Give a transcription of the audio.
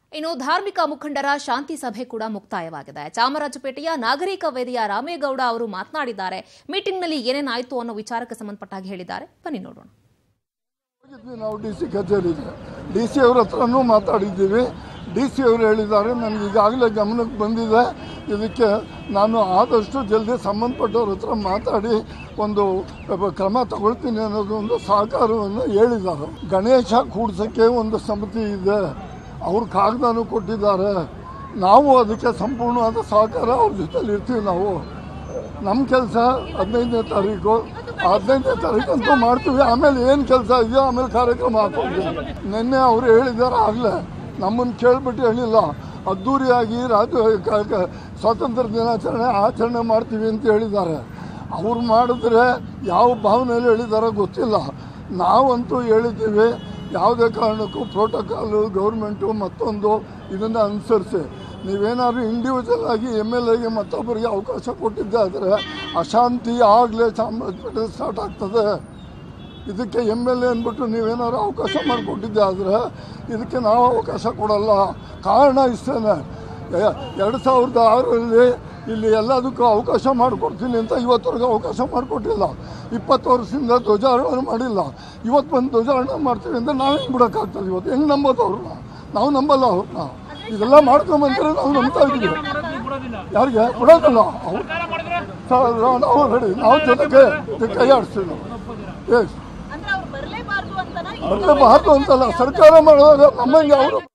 ಇನ್ನು ಧಾರ್ಮಿಕ ಮುಖಂಡರ ಶಾಂತಿ ಸಭೆ ಕೂಡ ಮುಕ್ತಾಯವಾಗಿದೆ ಚಾಮರಾಜಪೇಟೆಯ ನಾಗರಿಕ ವೇದಿಯ ರಾಮೇಗೌಡ ಅವರು ಮಾತನಾಡಿದ್ದಾರೆ ಮೀಟಿಂಗ್ನಲ್ಲಿ ಏನೇನಾಯಿತು ಅನ್ನೋ ವಿಚಾರಕ್ಕೆ ಸಂಬಂಧಪಟ್ಟಾಗಿ ಹೇಳಿದ್ದಾರೆ ಬನ್ನಿ ನೋಡೋಣ ಹೋಗಿದ್ವಿ ನಾವು ಡಿ ಸಿ ಕಚೇರಿಗೆ ಡಿ ಸಿ ಅವ್ರ ಹತ್ರನೂ ಮಾತಾಡಿದ್ದೀವಿ ಡಿ ಸಿ ಅವರು ಹೇಳಿದ್ದಾರೆ ನನಗೆ ಈಗಾಗಲೇ ಗಮನಕ್ಕೆ ಬಂದಿದೆ ಇದಕ್ಕೆ ನಾನು ಆದಷ್ಟು ಜಲ್ದಿ ಸಂಬಂಧಪಟ್ಟವ್ರ ಹತ್ರ ಮಾತಾಡಿ ಒಂದು ಕ್ರಮ ತಗೊಳ್ತೀನಿ ಅನ್ನೋದು ಒಂದು ಸಹಕಾರವನ್ನು ಹೇಳಿದ್ದಾರೆ ಗಣೇಶ ಕೂಡ್ಸೋಕ್ಕೆ ಒಂದು ಸಮಿತಿ ಇದೆ ಅವ್ರ ಕಾಗದನೂ ಕೊಟ್ಟಿದ್ದಾರೆ ನಾವು ಅದಕ್ಕೆ ಸಂಪೂರ್ಣವಾದ ಸಹಕಾರ ಅವ್ರ ಜೊತೆಲಿ ಇರ್ತೀವಿ ನಾವು ನಮ್ಮ ಕೆಲಸ ಹದಿನೈದನೇ ತಾರೀಕು ಹದಿನೈದನೇ ತಾರೀಕು ಅಂತೂ ಮಾಡ್ತೀವಿ ಆಮೇಲೆ ಏನು ಕೆಲಸ ಇದೆಯೋ ಆಮೇಲೆ ಕಾರ್ಯಕ್ರಮ ಹಾಕೊಳ್ತೀವಿ ನಿನ್ನೆ ಅವರು ಹೇಳಿದ್ದಾರೆ ಆಗಲೇ ನಮ್ಮನ್ನು ಕೇಳ್ಬಿಟ್ಟು ಹೇಳಿಲ್ಲ ಅದ್ಧೂರಿಯಾಗಿ ರಾಜ್ಯ ಕ- ಕ- ಸ್ವಾತಂತ್ರ್ಯ ದಿನಾಚರಣೆ ಆಚರಣೆ ಮಾಡ್ತೀವಿ ಅಂತ ಹೇಳಿದ್ದಾರೆ ಅವ್ರು ಮಾಡಿದ್ರೆ ಯಾವ ಭಾವನೆಯಲ್ಲಿ ಹೇಳಿದಾರೋ ಗೊತ್ತಿಲ್ಲ ನಾವಂತೂ ಹೇಳಿದ್ದೀವಿ ಯಾವುದೇ ಕಾರಣಕ್ಕೂ ಪ್ರೋಟೋಕಾಲು ಗೌರ್ಮೆಂಟು ಮತ್ತೊಂದು ಇದನ್ನು ಅನುಸರಿಸಿ ನೀವೇನಾದ್ರು ಇಂಡಿವಿಜುವಲ್ ಆಗಿ ಎಮ್ ಎಲ್ ಎಗೆ ಮತ್ತೊಬ್ಬರಿಗೆ ಅವಕಾಶ ಕೊಟ್ಟಿದ್ದೆ ಆದರೆ ಅಶಾಂತಿ ಆಗಲೇ ಚಾಮರಾಜಪೇಟೆ ಸ್ಟಾರ್ಟ್ ಆಗ್ತದೆ ಇದಕ್ಕೆ ಎಮ್ ಎಲ್ ಎ ಅಂದ್ಬಿಟ್ಟು ನೀವೇನಾದ್ರು ಅವಕಾಶ ಮಾಡಿಕೊಟ್ಟಿದ್ದೆ ಆದರೆ ಇದಕ್ಕೆ ನಾವು ಅವಕಾಶ ಕೊಡಲ್ಲ ಕಾರಣ ಇಷ್ಟೇ ಎರಡು ಸಾವಿರದ ಆರರಲ್ಲಿ ಇಲ್ಲಿ ಎಲ್ಲದಕ್ಕೂ ಅವಕಾಶ ಮಾಡಿಕೊಡ್ತೀನಿ ಅಂತ ಇವತ್ತವರೆಗೂ ಅವಕಾಶ ಮಾಡಿಕೊಟ್ಟಿಲ್ಲ ಇಪ್ಪತ್ತು ವರ್ಷದಿಂದ ಧ್ವಜಾರೋಹಣ ಮಾಡಿಲ್ಲ ಇವತ್ತು ಬಂದು ಧ್ವಜಾರೋಹಣ ಮಾಡ್ತೀವಿ ಅಂದರೆ ನಾವು ಹೆಂಗೆ ಬಿಡೋಕ್ಕಾಗ್ತದೆ ಇವತ್ತು ಹೆಂಗೆ ನಂಬೋದು ಅವ್ರನ್ನ ನಾವು ನಂಬಲ್ಲ ಅವ್ರನ್ನ ಇದೆಲ್ಲ ಮಾಡ್ಕೊಂಬಂದ್ರೆ ನಾವು ನಂಬ್ತಾ ಇದ್ದೀವಿ ಯಾರಿಗೆ ಬಿಡೋದಿಲ್ಲ ಅವ್ರು ಸ- ನಾವು ರೆಡಿ ನಾವು ಜೊತೆಗೆ ಕೈ ಆಡಿಸ್ತೀವಿ ನಾವು ಎಸ್ ಅಂದ್ರೆ ಅವ್ರು ಬರಲೇಬಾರ್ದು ಅಂತನಾ ಬರಲೇಬಾರ್ದು ಅಂತಲ್ಲ ಸರ್ಕಾರ ಮಾಡುವಾಗ ನಮ್ಮಂಗೆ ಅವರು